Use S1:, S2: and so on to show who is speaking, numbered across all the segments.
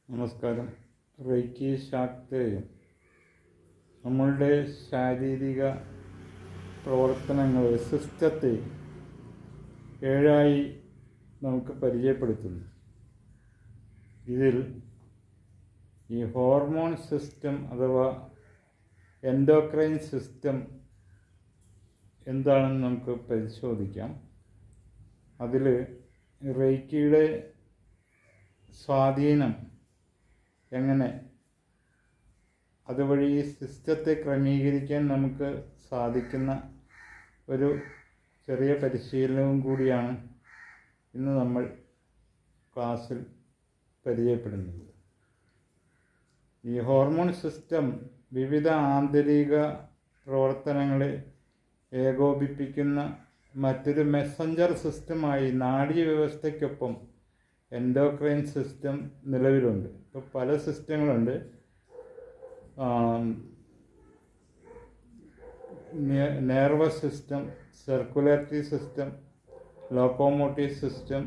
S1: നമസ്കാരം റേക്കി ശാക്തേയം നമ്മളുടെ ശാരീരിക പ്രവർത്തനങ്ങൾ സിസ്റ്റത്തെ ഏഴായി നമുക്ക് പരിചയപ്പെടുത്തുന്നു ഇതിൽ ഈ ഹോർമോൺ സിസ്റ്റം അഥവാ എൻഡോക്രൈൻ സിസ്റ്റം എന്താണെന്ന് നമുക്ക് പരിശോധിക്കാം അതിൽ റേക്കിയുടെ സ്വാധീനം എങ്ങനെ അതുവഴി ഈ സിസ്റ്റത്തെ ക്രമീകരിക്കാൻ നമുക്ക് സാധിക്കുന്ന ഒരു ചെറിയ പരിശീലനവും കൂടിയാണ് ഇന്ന് നമ്മൾ ക്ലാസ്സിൽ പരിചയപ്പെടുന്നത് ഈ ഹോർമോൺ സിസ്റ്റം വിവിധ ആന്തരിക പ്രവർത്തനങ്ങളെ ഏകോപിപ്പിക്കുന്ന മറ്റൊരു മെസ്സഞ്ചർ സിസ്റ്റമായി നാഡീവ്യവസ്ഥയ്ക്കൊപ്പം എൻഡോക്രൈൻ സിസ്റ്റം നിലവിലുണ്ട് ഇപ്പോൾ പല സിസ്റ്റങ്ങളുണ്ട് nervous system circulatory system locomotive system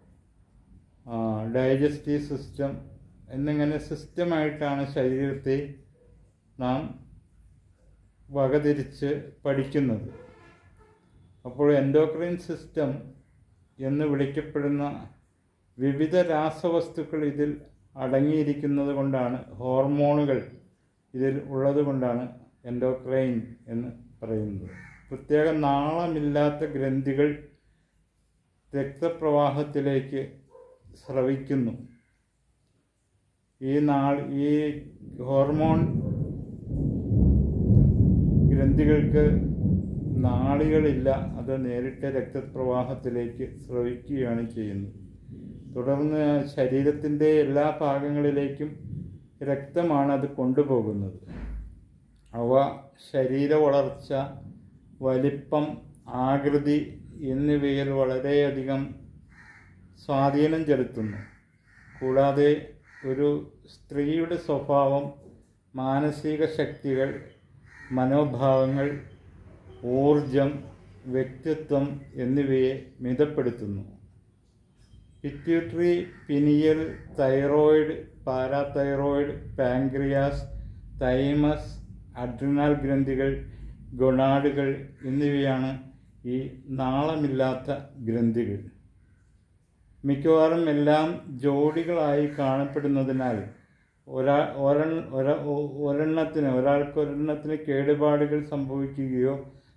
S1: digestive system എന്നിങ്ങനെ സിസ്റ്റമായിട്ടാണ് ശരീരത്തെ നാം വകതിരിച്ച് പഠിക്കുന്നത് അപ്പോൾ എൻഡോക്രൈൻ സിസ്റ്റം എന്ന് വിളിക്കപ്പെടുന്ന വിവിധ രാസവസ്തുക്കൾ ഇതിൽ അടങ്ങിയിരിക്കുന്നത് കൊണ്ടാണ് ഹോർമോണുകൾ ഇതിൽ ഉള്ളത് കൊണ്ടാണ് എൻഡോക്രൈൻ എന്ന് പറയുന്നത് പ്രത്യേക നാളമില്ലാത്ത ഗ്രന്ഥികൾ രക്തപ്രവാഹത്തിലേക്ക് സ്രവിക്കുന്നു ഈ നാൾ ഈ ഹോർമോൺ ഗ്രന്ഥികൾക്ക് നാളികളില്ല അത് നേരിട്ട് രക്തപ്രവാഹത്തിലേക്ക് സ്രവിക്കുകയാണ് ചെയ്യുന്നത് തുടർന്ന് ശരീരത്തിൻ്റെ എല്ലാ ഭാഗങ്ങളിലേക്കും രക്തമാണ് അത് കൊണ്ടുപോകുന്നത് അവ ശരീര വളർച്ച വലിപ്പം ആകൃതി എന്നിവയിൽ വളരെയധികം സ്വാധീനം ചെലുത്തുന്നു കൂടാതെ ഒരു സ്ത്രീയുടെ സ്വഭാവം മാനസിക ശക്തികൾ മനോഭാവങ്ങൾ ഊർജം വ്യക്തിത്വം എന്നിവയെ മിതപ്പെടുത്തുന്നു pituitary pineal thyroid parathyroid pancreas thymus adrenal ഗ്രന്ഥികൾ ഗൊണാഡുകൾ എന്നിവയാണ് ഈ നാളമില്ലാത്ത ഗ്രന്ഥികൾ മിക്കവാറും എല്ലാം ജോഡികളായി കാണപ്പെടുന്നതിനാൽ ഒരാ ഒര ഒരെണ്ണത്തിന് ഒരാൾക്ക് ഒരെണ്ണത്തിന് കേടുപാടുകൾ സംഭവിക്കുകയോ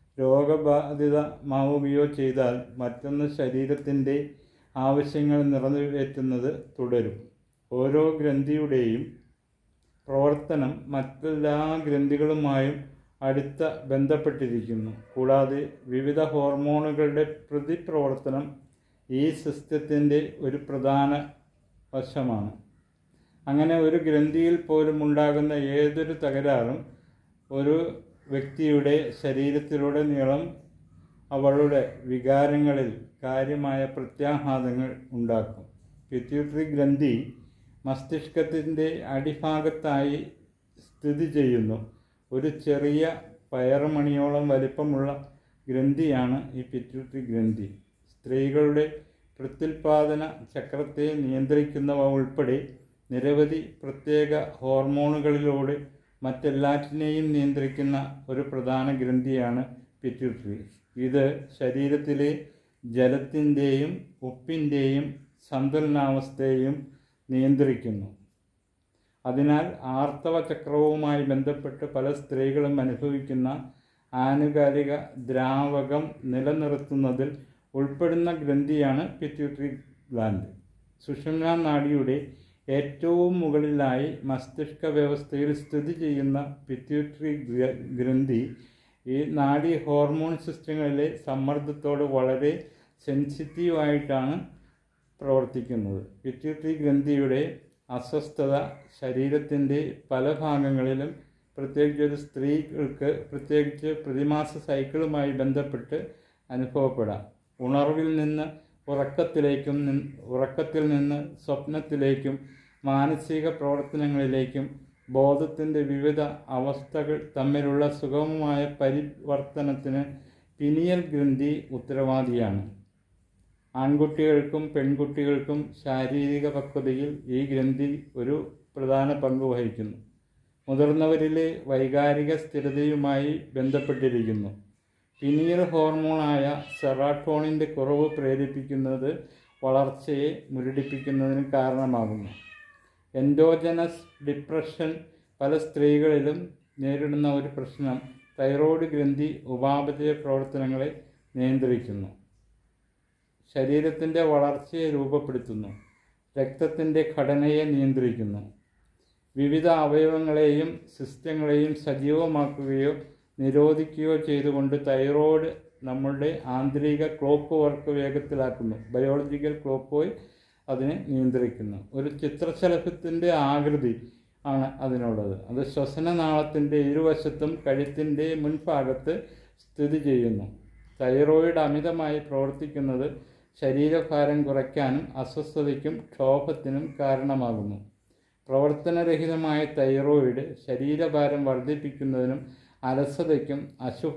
S1: രോഗബാധിതമാവുകയോ ചെയ്താൽ മറ്റൊന്ന് ശരീരത്തിൻ്റെ ആവശ്യങ്ങൾ നിറവേറ്റുന്നത് തുടരും ഓരോ ഗ്രന്ഥിയുടെയും പ്രവർത്തനം മറ്റെല്ലാ ഗ്രന്ഥികളുമായും അടുത്ത ബന്ധപ്പെട്ടിരിക്കുന്നു കൂടാതെ വിവിധ ഹോർമോണുകളുടെ പ്രതിപ്രവർത്തനം ഈ സിസ്റ്റത്തിൻ്റെ ഒരു പ്രധാന വശമാണ് അങ്ങനെ ഒരു ഗ്രന്ഥിയിൽ പോലും ഉണ്ടാകുന്ന ഏതൊരു തകരാറും ഒരു വ്യക്തിയുടെ ശരീരത്തിലൂടെ നീളം അവളുടെ വികാരങ്ങളിൽ കാര്യമായ പ്രത്യാഘാതങ്ങൾ ഉണ്ടാക്കും പിറ്റ്യൂട്ടറി ഗ്രന്ഥി മസ്തിഷ്കത്തിൻ്റെ അടിഭാഗത്തായി സ്ഥിതി ചെയ്യുന്നു ഒരു ചെറിയ പയറുമണിയോളം വലിപ്പമുള്ള ഗ്രന്ഥിയാണ് ഈ പിറ്റ്യൂട്ടറി ഗ്രന്ഥി സ്ത്രീകളുടെ പ്രത്യുൽപാദന ചക്രത്തെ നിയന്ത്രിക്കുന്നവ ഉൾപ്പെടെ നിരവധി പ്രത്യേക ഹോർമോണുകളിലൂടെ മറ്റെല്ലാറ്റിനെയും നിയന്ത്രിക്കുന്ന ഒരു പ്രധാന ഗ്രന്ഥിയാണ് പിറ്റ്യൂട്ടറി ഇത് ശരീരത്തിലെ ജലത്തിൻ്റെയും ഉപ്പിൻ്റെയും സന്തുലനാവസ്ഥയെയും നിയന്ത്രിക്കുന്നു അതിനാൽ ആർത്തവ ചക്രവുമായി ബന്ധപ്പെട്ട് പല സ്ത്രീകളും അനുഭവിക്കുന്ന ആനുകാലിക ദ്രാവകം നിലനിർത്തുന്നതിൽ ഉൾപ്പെടുന്ന ഗ്രന്ഥിയാണ് പിറ്റ്യൂട്ടറി ഗ്ലാൻഡ് സുഷുമ്ന നാഡിയുടെ ഏറ്റവും മുകളിലായി മസ്തിഷ്ക വ്യവസ്ഥയിൽ സ്ഥിതി ചെയ്യുന്ന പിറ്റ്യൂട്ടറി ഗ്രന്ഥി ഈ നാഡി ഹോർമോൺ സിസ്റ്റങ്ങളിലെ സമ്മർദ്ദത്തോട് വളരെ സെൻസിറ്റീവായിട്ടാണ് പ്രവർത്തിക്കുന്നത് പിറ്റ്യൂട്ടറി ഗ്രന്ഥിയുടെ അസ്വസ്ഥത ശരീരത്തിൻ്റെ പല ഭാഗങ്ങളിലും പ്രത്യേകിച്ച് ഒരു സ്ത്രീകൾക്ക് പ്രത്യേകിച്ച് പ്രതിമാസ സൈക്കിളുമായി ബന്ധപ്പെട്ട് അനുഭവപ്പെടാം ഉണർവിൽ നിന്ന് ഉറക്കത്തിലേക്കും ഉറക്കത്തിൽ നിന്ന് സ്വപ്നത്തിലേക്കും മാനസിക പ്രവർത്തനങ്ങളിലേക്കും ബോധത്തിൻ്റെ വിവിധ അവസ്ഥകൾ തമ്മിലുള്ള സുഗമമായ പരിവർത്തനത്തിന് പിനിയൽ ഗ്രന്ഥി ഉത്തരവാദിയാണ് ആൺകുട്ടികൾക്കും പെൺകുട്ടികൾക്കും ശാരീരിക പക്വതയിൽ ഈ ഗ്രന്ഥി ഒരു പ്രധാന പങ്ക് വഹിക്കുന്നു മുതിർന്നവരിലെ വൈകാരിക സ്ഥിരതയുമായി ബന്ധപ്പെട്ടിരിക്കുന്നു പിനീൽ ഹോർമോണായ സെറാട്ടോണിൻ്റെ കുറവ് പ്രേരിപ്പിക്കുന്നത് വളർച്ചയെ മുരടിപ്പിക്കുന്നതിന് കാരണമാകുന്നു എൻഡോജനസ് ഡിപ്രഷൻ പല സ്ത്രീകളിലും നേരിടുന്ന ഒരു പ്രശ്നം തൈറോയ്ഡ് ഗ്രന്ഥി ഉപാപചയ പ്രവർത്തനങ്ങളെ നിയന്ത്രിക്കുന്നു ശരീരത്തിൻ്റെ വളർച്ചയെ രൂപപ്പെടുത്തുന്നു രക്തത്തിൻ്റെ ഘടനയെ നിയന്ത്രിക്കുന്നു വിവിധ അവയവങ്ങളെയും സിസ്റ്റങ്ങളെയും സജീവമാക്കുകയോ നിരോധിക്കുകയോ ചെയ്തുകൊണ്ട് തൈറോയ്ഡ് നമ്മളുടെ ആന്തരിക ക്ലോക്ക് വർക്ക് വേഗത്തിലാക്കുന്നു ബയോളജിക്കൽ ക്ലോക്ക് വൈ അതിനെ നിയന്ത്രിക്കുന്നു ഒരു ചിത്രശലഭത്തിൻ്റെ ആകൃതി ആണ് അതിനുള്ളത് അത് ശ്വസനനാളത്തിൻ്റെ ഇരുവശത്തും കഴുത്തിൻ്റെ മുൻഭാഗത്ത് സ്ഥിതി ചെയ്യുന്നു തൈറോയിഡ് അമിതമായി പ്രവർത്തിക്കുന്നത് ശരീരഭാരം കുറയ്ക്കാനും അസ്വസ്ഥതയ്ക്കും ക്ഷോഭത്തിനും കാരണമാകുന്നു പ്രവർത്തനരഹിതമായ തൈറോയിഡ് ശരീരഭാരം വർദ്ധിപ്പിക്കുന്നതിനും അലസതയ്ക്കും അശുഭ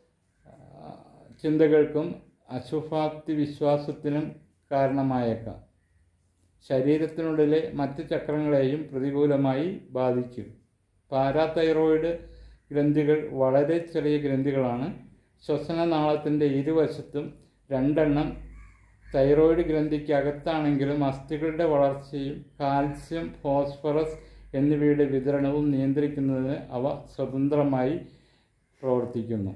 S1: ആ, ചിന്തകൾക്കും അശുഭാപ്തി വിശ്വാസത്തിനും കാരണമായേക്കാം ശരീരത്തിനുള്ളിലെ മറ്റ് ചക്രങ്ങളെയും പ്രതികൂലമായി ബാധിക്കും പാരാതൈറോയിഡ് ഗ്രന്ഥികൾ വളരെ ചെറിയ ഗ്രന്ഥികളാണ് ശ്വസനനാളത്തിൻ്റെ ഇരുവശത്തും രണ്ടെണ്ണം തൈറോയിഡ് ഗ്രന്ഥിക്ക് അകത്താണെങ്കിലും അസ്ഥികളുടെ വളർച്ചയും കാൽസ്യം ഫോസ്ഫറസ് എന്നിവയുടെ വിതരണവും നിയന്ത്രിക്കുന്നതിന് അവ സ്വതന്ത്രമായി പ്രവർത്തിക്കുന്നു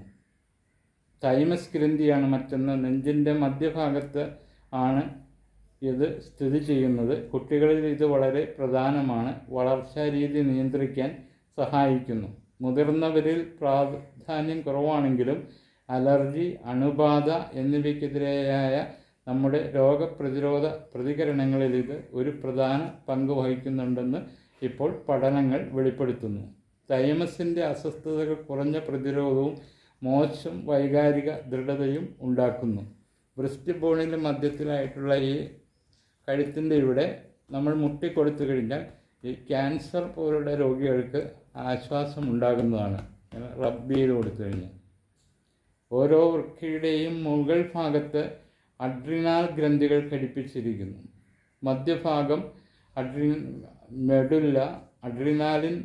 S1: തൈമസ് ഗ്രന്ഥിയാണ് മറ്റൊന്ന് നെഞ്ചിൻ്റെ മധ്യഭാഗത്ത് ആണ് ഇത് സ്ഥിതി ചെയ്യുന്നത് കുട്ടികളിൽ ഇത് വളരെ പ്രധാനമാണ് വളർച്ചാ രീതി നിയന്ത്രിക്കാൻ സഹായിക്കുന്നു മുതിർന്നവരിൽ പ്രാധാന്യം കുറവാണെങ്കിലും അലർജി അണുബാധ എന്നിവയ്ക്കെതിരായ നമ്മുടെ രോഗപ്രതിരോധ പ്രതികരണങ്ങളിൽ ഇത് ഒരു പ്രധാന പങ്ക് വഹിക്കുന്നുണ്ടെന്ന് ഇപ്പോൾ പഠനങ്ങൾ വെളിപ്പെടുത്തുന്നു തൈമസിൻ്റെ അസ്വസ്ഥതകൾ കുറഞ്ഞ പ്രതിരോധവും മോശം വൈകാരിക ദൃഢതയും ഉണ്ടാക്കുന്നു ബ്രസ്റ്റ് ബോണിൻ്റെ മധ്യത്തിലായിട്ടുള്ള ഈ കഴുത്തിൻ്റെ ഇവിടെ നമ്മൾ മുട്ടിക്കൊടുത്തു കഴിഞ്ഞാൽ ഈ ക്യാൻസർ പോലുള്ള രോഗികൾക്ക് ആശ്വാസം ഉണ്ടാകുന്നതാണ് റബ്ബ് ചെയ്ത് കൊടുത്തു കഴിഞ്ഞാൽ ഓരോ വൃക്കയുടെയും മുകൾ ഭാഗത്ത് അഡ്രിനാൽ ഗ്രന്ഥികൾ ഘടിപ്പിച്ചിരിക്കുന്നു മധ്യഭാഗം അഡ്രി മെഡുല്ല അഡ്രിനാലിൻ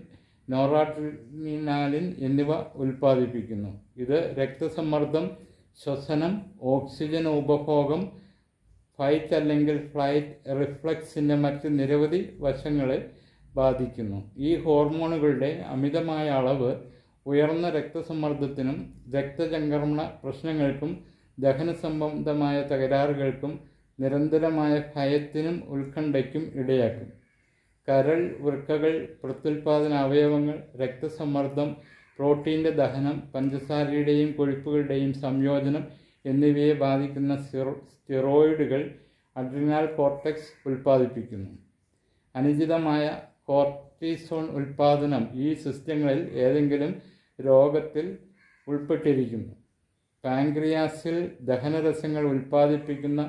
S1: നോറാഡ്രിനാലിൻ എന്നിവ ഉൽപ്പാദിപ്പിക്കുന്നു ഇത് രക്തസമ്മർദ്ദം ശ്വസനം ഓക്സിജൻ ഉപഭോഗം ഫൈറ്റ് അല്ലെങ്കിൽ ഫ്ലൈറ്റ് റിഫ്ലക്സിൻ്റെ മറ്റ് നിരവധി വശങ്ങളെ ബാധിക്കുന്നു ഈ ഹോർമോണുകളുടെ അമിതമായ അളവ് ഉയർന്ന രക്തസമ്മർദ്ദത്തിനും രക്തചംക്രമണ പ്രശ്നങ്ങൾക്കും ദഹന സംബന്ധമായ തകരാറുകൾക്കും നിരന്തരമായ ഭയത്തിനും ഉത്കണ്ഠയ്ക്കും ഇടയാക്കും കരൾ വൃക്കകൾ പ്രത്യുൽപാദന അവയവങ്ങൾ രക്തസമ്മർദ്ദം പ്രോട്ടീൻ്റെ ദഹനം പഞ്ചസാരയുടെയും കൊഴുപ്പുകളുടെയും സംയോജനം എന്നിവയെ ബാധിക്കുന്ന സിറോ സ്റ്റിറോയിഡുകൾ അഡ്രിനാൽ കോർട്ടെക്സ് ഉൽപ്പാദിപ്പിക്കുന്നു അനുചിതമായ കോർട്ടിസോൺ ഉൽപ്പാദനം ഈ സിസ്റ്റങ്ങളിൽ ഏതെങ്കിലും രോഗത്തിൽ ഉൾപ്പെട്ടിരിക്കുന്നു പാങ്ക്രിയാസിൽ ദഹനരസങ്ങൾ ഉൽപ്പാദിപ്പിക്കുന്ന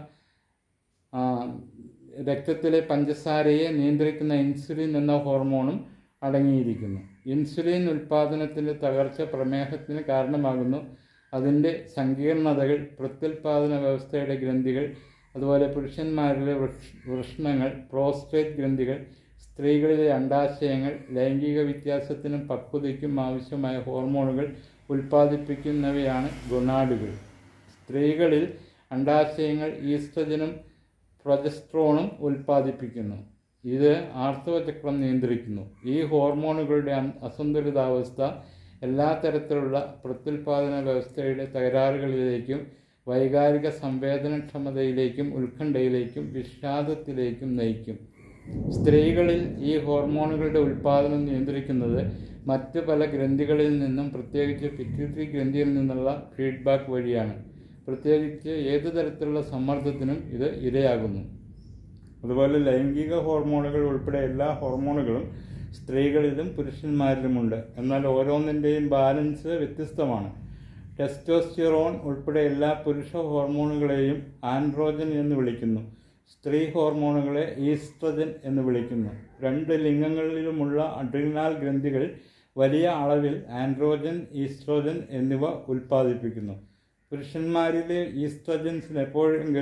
S1: ആ, രക്തത്തിലെ പഞ്ചസാരയെ നിയന്ത്രിക്കുന്ന ഇൻസുലിൻ എന്ന ഹോർമോണും അടങ്ങിയിരിക്കുന്നു ഇൻസുലിൻ ഉൽപ്പാദനത്തിൻ്റെ തകർച്ച പ്രമേഹത്തിന് കാരണമാകുന്നു അതിൻ്റെ സങ്കീർണതകൾ പ്രത്യുൽപാദന വ്യവസ്ഥയുടെ ഗ്രന്ഥികൾ അതുപോലെ പുരുഷന്മാരിലെ വൃഷ് വൃഷ്ണങ്ങൾ പ്രോസ്ട്രേറ്റ് ഗ്രന്ഥികൾ സ്ത്രീകളിലെ അണ്ടാശയങ്ങൾ ലൈംഗിക വ്യത്യാസത്തിനും പക്വതയ്ക്കും ആവശ്യമായ ഹോർമോണുകൾ ഉൽപ്പാദിപ്പിക്കുന്നവയാണ് ഗൊണാഡുകൾ സ്ത്രീകളിൽ അണ്ടാശയങ്ങൾ ഈസ്ട്രജനും പ്രൊജസ്ട്രോണും ഉൽപ്പാദിപ്പിക്കുന്നു ഇത് ആർത്തവചക്രം നിയന്ത്രിക്കുന്നു ഈ ഹോർമോണുകളുടെ അൻ- അസന്തുലിതാവസ്ഥ എല്ലാ തരത്തിലുള്ള പ്രത്യുൽപാദന വ്യവസ്ഥയുടെ തകരാറുകളിലേക്കും വൈകാരിക സംവേദനക്ഷമതയിലേക്കും ഉത്കണ്ഠയിലേക്കും വിഷാദത്തിലേക്കും നയിക്കും സ്ത്രീകളിൽ ഈ ഹോർമോണുകളുടെ ഉൽപ്പാദനം നിയന്ത്രിക്കുന്നത് മറ്റ് പല ഗ്രന്ഥികളിൽ നിന്നും പ്രത്യേകിച്ച് പിറ്റ്യൂട്ടറി ഗ്രന്ഥിയിൽ നിന്നുള്ള ഫീഡ്ബാക്ക് വഴിയാണ് പ്രത്യേകിച്ച് ഏത് തരത്തിലുള്ള സമ്മർദ്ദത്തിനും ഇത് ഇരയാകുന്നു അതുപോലെ ലൈംഗിക ഹോർമോണുകൾ ഉൾപ്പെടെ എല്ലാ ഹോർമോണുകളും സ്ത്രീകളിലും പുരുഷന്മാരിലുമുണ്ട് എന്നാൽ ഓരോന്നിൻ്റെയും ബാലൻസ് വ്യത്യസ്തമാണ് ടെസ്റ്റോസ്റ്റിറോൺ ഉൾപ്പെടെ എല്ലാ പുരുഷ ഹോർമോണുകളെയും ആൻഡ്രോജൻ എന്ന് വിളിക്കുന്നു സ്ത്രീ ഹോർമോണുകളെ ഈസ്ട്രജൻ എന്ന് വിളിക്കുന്നു രണ്ട് ലിംഗങ്ങളിലുമുള്ള അഡ്രിനാൽ ഗ്രന്ഥികൾ വലിയ അളവിൽ ആൻഡ്രോജൻ ഈസ്ട്രോജൻ എന്നിവ ഉൽപ്പാദിപ്പിക്കുന്നു പുരുഷന്മാരിലെ ഈസ്ട്രജൻസിന് എപ്പോഴെങ്കിലും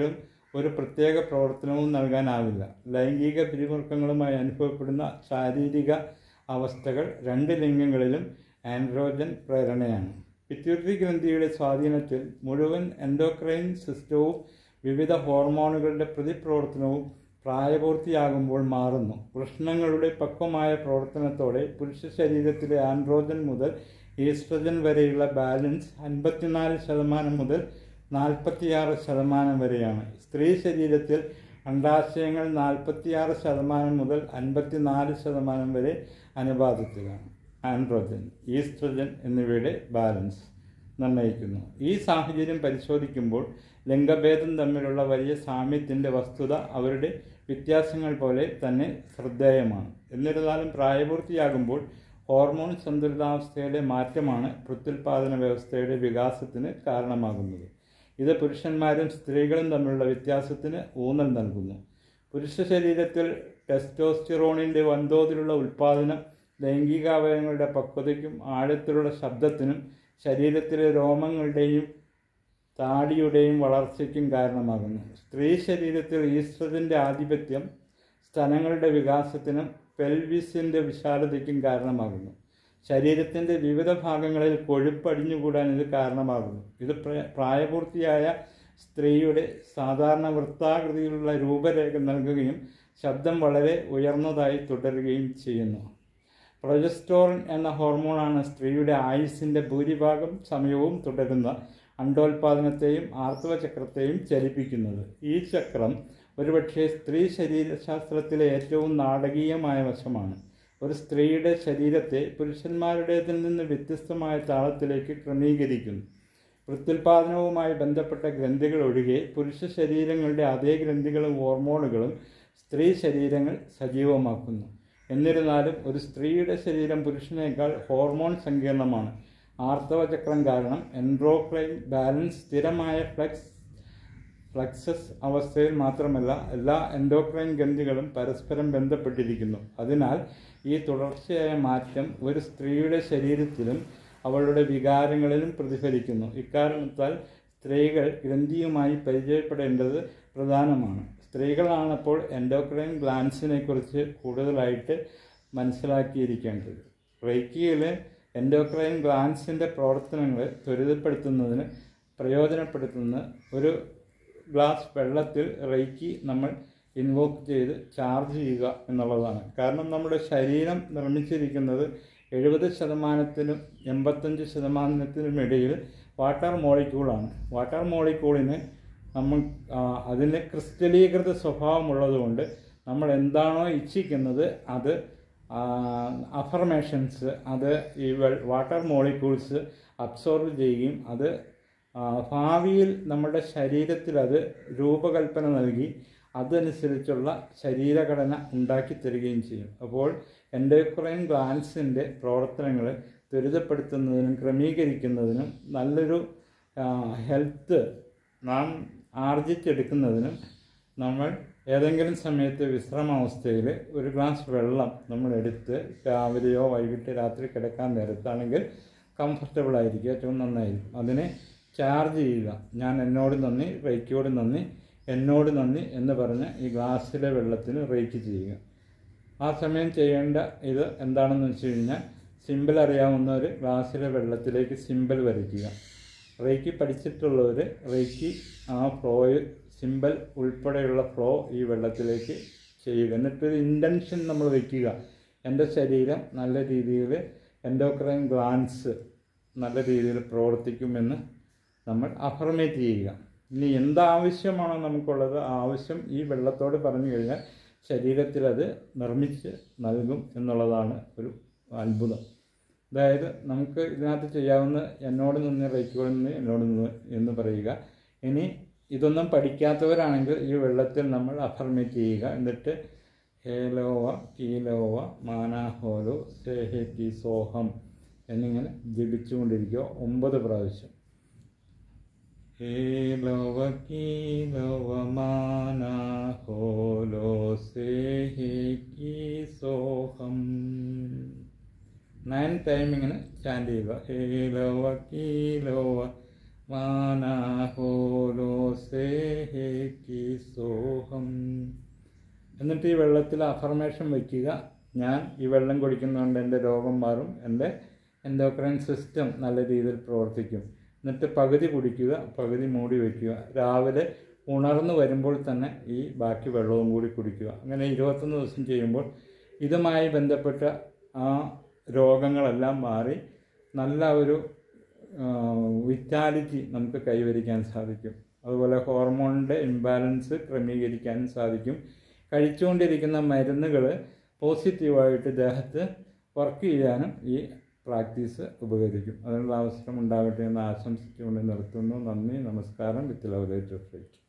S1: ഒരു പ്രത്യേക പ്രവർത്തനവും നൽകാനാവില്ല ലൈംഗിക പിരിമുറുക്കങ്ങളുമായി അനുഭവപ്പെടുന്ന ശാരീരിക അവസ്ഥകൾ രണ്ട് ലിംഗങ്ങളിലും ആൻഡ്രോജൻ പ്രേരണയാണ് പിറ്റ്യൂട്ടറി ഗ്രന്ഥിയുടെ സ്വാധീനത്തിൽ മുഴുവൻ എൻഡോക്രൈൻ സിസ്റ്റവും വിവിധ ഹോർമോണുകളുടെ പ്രതിപ്രവർത്തനവും പ്രായപൂർത്തിയാകുമ്പോൾ മാറുന്നു വൃഷ്ണങ്ങളുടെ പക്വമായ പ്രവർത്തനത്തോടെ പുരുഷ ശരീരത്തിലെ ആൻഡ്രോജൻ മുതൽ ഈസ്ട്രജൻ വരെയുള്ള ബാലൻസ് അൻപത്തിനാല് ശതമാനം മുതൽ നാൽപ്പത്തിയാറ് ശതമാനം വരെയാണ് സ്ത്രീ ശരീരത്തിൽ അണ്ടാശയങ്ങൾ നാൽപ്പത്തിയാറ് ശതമാനം മുതൽ അൻപത്തിനാല് ശതമാനം വരെ അനുപാതത്തിലാണ് ആൻഡ്രോജൻ ഈസ്ട്രജൻ എന്നിവയുടെ ബാലൻസ് നിർണ്ണയിക്കുന്നു ഈ സാഹചര്യം പരിശോധിക്കുമ്പോൾ ലിംഗഭേദം തമ്മിലുള്ള വലിയ സാമ്യത്തിൻ്റെ വസ്തുത അവരുടെ വ്യത്യാസങ്ങൾ പോലെ തന്നെ ശ്രദ്ധേയമാണ് എന്നിരുന്നാലും പ്രായപൂർത്തിയാകുമ്പോൾ ഹോർമോൺ സന്തുലിതാവസ്ഥയിലെ മാറ്റമാണ് പ്രത്യുൽപാദന വ്യവസ്ഥയുടെ വികാസത്തിന് കാരണമാകുന്നത് ഇത് പുരുഷന്മാരും സ്ത്രീകളും തമ്മിലുള്ള വ്യത്യാസത്തിന് ഊന്നൽ നൽകുന്നു പുരുഷ ശരീരത്തിൽ ടെസ്റ്റോസ്റ്റിറോണിൻ്റെ വൻതോതിലുള്ള ഉൽപ്പാദനം ലൈംഗികാവയവങ്ങളുടെ പക്വതയ്ക്കും ആഴത്തിലുള്ള ശബ്ദത്തിനും ശരീരത്തിലെ രോമങ്ങളുടെയും താടിയുടെയും വളർച്ചയ്ക്കും കാരണമാകുന്നു സ്ത്രീ ശരീരത്തിൽ ഈസ്ട്രജൻ്റെ ആധിപത്യം സ്തനങ്ങളുടെ വികാസത്തിനും പെൽവിസിൻ്റെ വിശാലതയ്ക്കും കാരണമാകുന്നു ശരീരത്തിൻ്റെ വിവിധ ഭാഗങ്ങളിൽ കൊഴുപ്പ് അടിഞ്ഞുകൂടാൻ ഇത് കാരണമാകുന്നു ഇത് പ്ര- പ്രായപൂർത്തിയായ സ്ത്രീയുടെ സാധാരണ വൃത്താകൃതിയിലുള്ള രൂപരേഖ നൽകുകയും ശബ്ദം വളരെ ഉയർന്നതായി തുടരുകയും ചെയ്യുന്നു പ്രൊജസ്റ്റോറിൻ എന്ന ഹോർമോണാണ് സ്ത്രീയുടെ ആയുസ്സിൻ്റെ ഭൂരിഭാഗം സമയവും തുടരുന്ന അണ്ടോൽപാദനത്തെയും ആർത്തവ ചക്രത്തെയും ചലിപ്പിക്കുന്നത് ഈ ചക്രം ഒരുപക്ഷെ സ്ത്രീ ശരീരശാസ്ത്രത്തിലെ ഏറ്റവും നാടകീയമായ വശമാണ് ഒരു സ്ത്രീയുടെ ശരീരത്തെ പുരുഷന്മാരുടേതിൽ നിന്ന് വ്യത്യസ്തമായ താളത്തിലേക്ക് ക്രമീകരിക്കുന്നു പ്രത്യുൽപാദനവുമായി ബന്ധപ്പെട്ട ഗ്രന്ഥികൾ ഒഴികെ പുരുഷ ശരീരങ്ങളുടെ അതേ ഗ്രന്ഥികളും ഹോർമോണുകളും സ്ത്രീ ശരീരങ്ങൾ സജീവമാക്കുന്നു എന്നിരുന്നാലും ഒരു സ്ത്രീയുടെ ശരീരം പുരുഷനേക്കാൾ ഹോർമോൺ സങ്കീർണമാണ് ആർത്തവചക്രം കാരണം എൻഡ്രോക്രൈൻ ബാലൻസ് സ്ഥിരമായ ഫ്ലെക്സ് ഫ്ലക്സസ് അവസ്ഥയിൽ മാത്രമല്ല എല്ലാ എൻഡോക്രൈൻ ഗ്രന്ഥികളും പരസ്പരം ബന്ധപ്പെട്ടിരിക്കുന്നു അതിനാൽ ഈ തുടർച്ചയായ മാറ്റം ഒരു സ്ത്രീയുടെ ശരീരത്തിലും അവളുടെ വികാരങ്ങളിലും പ്രതിഫലിക്കുന്നു ഇക്കാരണത്താൽ സ്ത്രീകൾ ഗ്രന്ഥിയുമായി പരിചയപ്പെടേണ്ടത് പ്രധാനമാണ് സ്ത്രീകളാണപ്പോൾ എൻഡോക്രൈൻ ഗ്ലാൻസിനെ കുറിച്ച് കൂടുതലായിട്ട് മനസ്സിലാക്കിയിരിക്കേണ്ടത് റേക്കിയിൽ എൻഡോക്രൈൻ ഗ്ലാൻസിൻ്റെ പ്രവർത്തനങ്ങൾ ത്വരിതപ്പെടുത്തുന്നതിന് പ്രയോജനപ്പെടുത്തുന്ന ഒരു ഗ്ലാസ് വെള്ളത്തിൽ റേക്കി നമ്മൾ ഇൻവോക്ക് ചെയ്ത് ചാർജ് ചെയ്യുക എന്നുള്ളതാണ് കാരണം നമ്മുടെ ശരീരം നിർമ്മിച്ചിരിക്കുന്നത് എഴുപത് ശതമാനത്തിനും എൺപത്തഞ്ച് ശതമാനത്തിനും ഇടയിൽ വാട്ടർ മോളിക്യൂളാണ് വാട്ടർ മോളിക്യൂളിന് നമ്മൾ ആ, അതിന് ക്രിസ്റ്റലീകൃത സ്വഭാവമുള്ളതുകൊണ്ട് നമ്മൾ എന്താണോ ഇച്ഛിക്കുന്നത് അത് അഫർമേഷൻസ് അത് ഈ വെ- വാട്ടർ മോളിക്യൂൾസ് അബ്സോർബ് ചെയ്യുകയും അത് ആ, ഭാവിയിൽ നമ്മുടെ ശരീരത്തിൽ അത് രൂപകൽപ്പന നൽകി അതനുസരിച്ചുള്ള ശരീരഘടന ഉണ്ടാക്കി തരികയും ചെയ്യും അപ്പോൾ എൻഡോക്രൈൻ ഗ്ലാൻസിൻ്റെ പ്രവർത്തനങ്ങൾ ത്വരിതപ്പെടുത്തുന്നതിനും ക്രമീകരിക്കുന്നതിനും നല്ലൊരു ഹെൽത്ത് നാം ആർജിച്ചെടുക്കുന്നതിനും നമ്മൾ ഏതെങ്കിലും സമയത്ത് വിശ്രമാവസ്ഥയിൽ ഒരു ഗ്ലാസ് വെള്ളം നമ്മൾ എടുത്ത് രാവിലെയോ വൈകിട്ട് രാത്രി കിടക്കാൻ നേരത്താണെങ്കിൽ കംഫർട്ടബിൾ ആയിരിക്കും ഏറ്റവും നന്നായിരിക്കും അതിനെ ചാർജ് ചെയ്യുക ഞാൻ എന്നോട് നന്ദി റേക്കിയോട് നന്ദി എന്നോട് നന്ദി എന്ന് പറഞ്ഞ് ഈ ഗ്ലാസ്സിലെ വെള്ളത്തിന് റേക്ക് ചെയ്യുക ആ സമയം ചെയ്യേണ്ട ഇത് എന്താണെന്ന് വെച്ച് കഴിഞ്ഞാൽ സിമ്പിൾ അറിയാവുന്നവർ ഗ്ലാസ്സിലെ വെള്ളത്തിലേക്ക് സിമ്പിൾ വരയ്ക്കുക റേക്കി പഠിച്ചിട്ടുള്ളവർ റേക്കി ആ ഫ്ലോയിൽ സിമ്പിൾ ഉൾപ്പെടെയുള്ള ഫ്ലോ ഈ വെള്ളത്തിലേക്ക് ചെയ്യുക എന്നിട്ടൊരു ഇൻറ്റൻഷൻ നമ്മൾ വയ്ക്കുക എൻ്റെ ശരീരം നല്ല രീതിയിൽ എൻഡോക്രൈൻ ഗ്ലാൻസ് നല്ല രീതിയിൽ പ്രവർത്തിക്കുമെന്ന് നമ്മൾ അഫർമേറ്റ് ചെയ്യുക ഇനി എന്താവശ്യമാണോ നമുക്കുള്ളത് ആ ആവശ്യം ഈ വെള്ളത്തോട് പറഞ്ഞു കഴിഞ്ഞാൽ ശരീരത്തിൽ അത് നിർമ്മിച്ച് നൽകും എന്നുള്ളതാണ് ഒരു അത്ഭുതം അതായത് നമുക്ക് ഇതിനകത്ത് ചെയ്യാവുന്ന എന്നോട് നിന്ന് റേക്കോട് നിന്ന് എന്നോട് നിന്ന് എന്ന് പറയുക ഇനി ഇതൊന്നും പഠിക്കാത്തവരാണെങ്കിൽ ഈ വെള്ളത്തിൽ നമ്മൾ അഫർമേറ്റ് ചെയ്യുക എന്നിട്ട് ഹേലോവ കീലോവ മാനാഹോലോ സേഹേക്കി സോഹം എന്നിങ്ങനെ ജപിച്ചുകൊണ്ടിരിക്കുക ഒമ്പത് പ്രാവശ്യം ഹേലോവ കീലോവ മാനാഹോലോ സേഹേക്കി സോഹം നയൻ ടൈം ഇങ്ങനെ ചാൻഡ് ചെയ്യുക ഹേലോവ കീലോവ വാനാഹോലോ സേഹി സോഹം എന്നിട്ട് ഈ വെള്ളത്തിൽ അഫർമേഷൻ വയ്ക്കുക ഞാൻ ഈ വെള്ളം കുടിക്കുന്നതുകൊണ്ട് എൻ്റെ രോഗം മാറും എൻ്റെ എൻഡോക്രൈൻ സിസ്റ്റം നല്ല രീതിയിൽ പ്രവർത്തിക്കും എന്നിട്ട് പകുതി കുടിക്കുക പകുതി മൂടി വയ്ക്കുക രാവിലെ ഉണർന്നു വരുമ്പോൾ തന്നെ ഈ ബാക്കി വെള്ളവും കൂടി കുടിക്കുക അങ്ങനെ ഇരുപത്തൊന്ന് ദിവസം ചെയ്യുമ്പോൾ ഇതുമായി ബന്ധപ്പെട്ട ആ രോഗങ്ങളെല്ലാം മാറി നല്ല ഒരു വിറ്റാലിറ്റി നമുക്ക് കൈവരിക്കാൻ സാധിക്കും അതുപോലെ ഹോർമോണിൻ്റെ ഇംബാലൻസ് ക്രമീകരിക്കാനും സാധിക്കും കഴിച്ചുകൊണ്ടിരിക്കുന്ന മരുന്നുകൾ പോസിറ്റീവായിട്ട് ദേഹത്ത് വർക്ക് ചെയ്യാനും ഈ പ്രാക്ടീസ് ഉപകരിക്കും അതിനുള്ള അവസരം ഉണ്ടാകട്ടെ എന്ന് ആശംസിച്ചുകൊണ്ട് നിർത്തുന്നു നന്ദി നമസ്കാരം വിത്ത് ലവ് ലൈറ്റ്